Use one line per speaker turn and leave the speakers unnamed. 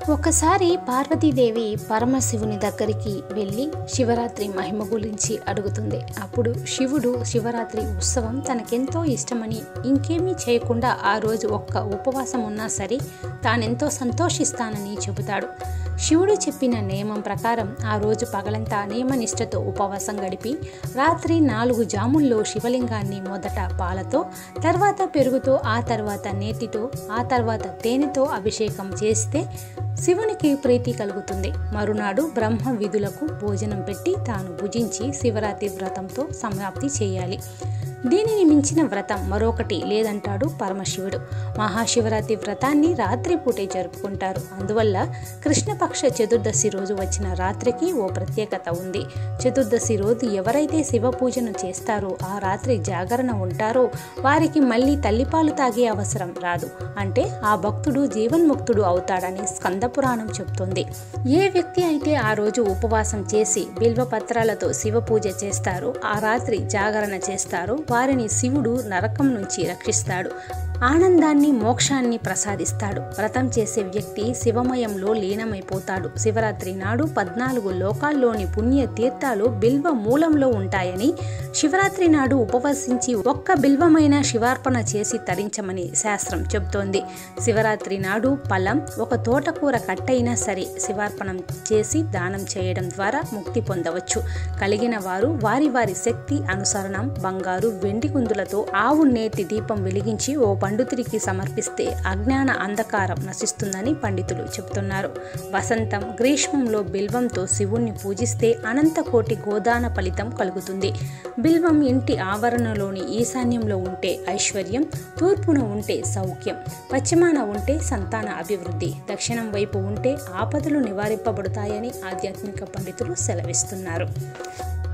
ఒకసారి పార్వతీదేవి పరమశివుని దగ్గరికి వెళ్ళి శివరాత్రి మహిమ గురించి అడుగుతుంది అప్పుడు శివుడు శివరాత్రి ఉత్సవం తనకెంతో ఇష్టమని ఇంకేమీ చేయకుండా ఆ రోజు ఒక్క ఉపవాసం ఉన్నా సరే తానెంతో సంతోషిస్తానని చెబుతాడు శివుడు చెప్పిన నియమం ప్రకారం ఆ రోజు పగలంతా నియమనిష్టతో ఉపవాసం గడిపి రాత్రి నాలుగు జాముల్లో శివలింగాన్ని మొదట పాలతో తర్వాత పెరుగుతో ఆ తర్వాత నేతితో ఆ తర్వాత తేనెతో అభిషేకం చేస్తే శివునికి ప్రీతి కలుగుతుంది మరునాడు బ్రహ్మ విధులకు భోజనం పెట్టి తాను భుజించి శివరాత్రి వ్రతంతో సమాప్తి చేయాలి దీనిని మించిన వ్రతం మరొకటి లేదంటాడు పరమశివుడు మహాశివరాత్రి వ్రతాన్ని రాత్రిపూటే జరుపుకుంటారు అందువల్ల కృష్ణపక్ష చతుర్దశి రోజు వచ్చిన రాత్రికి ఓ ప్రత్యేకత ఉంది చతుర్దశి రోజు ఎవరైతే శివ పూజను చేస్తారో ఆ రాత్రి జాగరణ ఉంటారో వారికి మళ్ళీ తల్లిపాలు తాగే అవసరం రాదు అంటే ఆ భక్తుడు జీవన్ముక్తుడు అవుతాడని స్కందపురాణం చెబుతోంది ఏ వ్యక్తి అయితే ఆ రోజు ఉపవాసం చేసి బిల్వపత్రాలతో శివ పూజ చేస్తారో ఆ రాత్రి జాగరణ చేస్తారో వారిని శివుడు నరకం నుంచి రక్షిస్తాడు ఆనందాన్ని మోక్షాన్ని ప్రసాదిస్తాడు వ్రతం చేసే వ్యక్తి శివమయంలో లీనమైపోతాడు శివరాత్రి నాడు పద్నాలుగు లోకాల్లోని పుణ్య తీర్థాలు బిల్వ మూలంలో ఉంటాయని శివరాత్రి నాడు ఉపవసించి ఒక్క బిల్వమైన శివార్పణ చేసి తరించమని శాస్త్రం చెబుతోంది శివరాత్రి నాడు ఫలం ఒక తోటకూర కట్టయినా సరే శివార్పణం చేసి దానం చేయడం ద్వారా ముక్తి పొందవచ్చు కలిగిన వారు వారి వారి శక్తి అనుసరణం బంగారు వెండి కుందులతో ఆవు నేతి దీపం వెలిగించి ఓ పండితుడికి సమర్పిస్తే అజ్ఞాన అంధకారం నశిస్తుందని పండితులు చెబుతున్నారు వసంతం గ్రీష్మంలో బిల్వంతో శివుణ్ణి పూజిస్తే అనంతకోటి గోదాన ఫలితం కలుగుతుంది బిల్వం ఇంటి ఆవరణలోని ఈశాన్యంలో ఉంటే ఐశ్వర్యం తూర్పున ఉంటే సౌఖ్యం పశ్చిమాన ఉంటే సంతాన అభివృద్ధి దక్షిణం వైపు ఉంటే ఆపదలు నివారింపబడతాయని ఆధ్యాత్మిక పండితులు సెలవిస్తున్నారు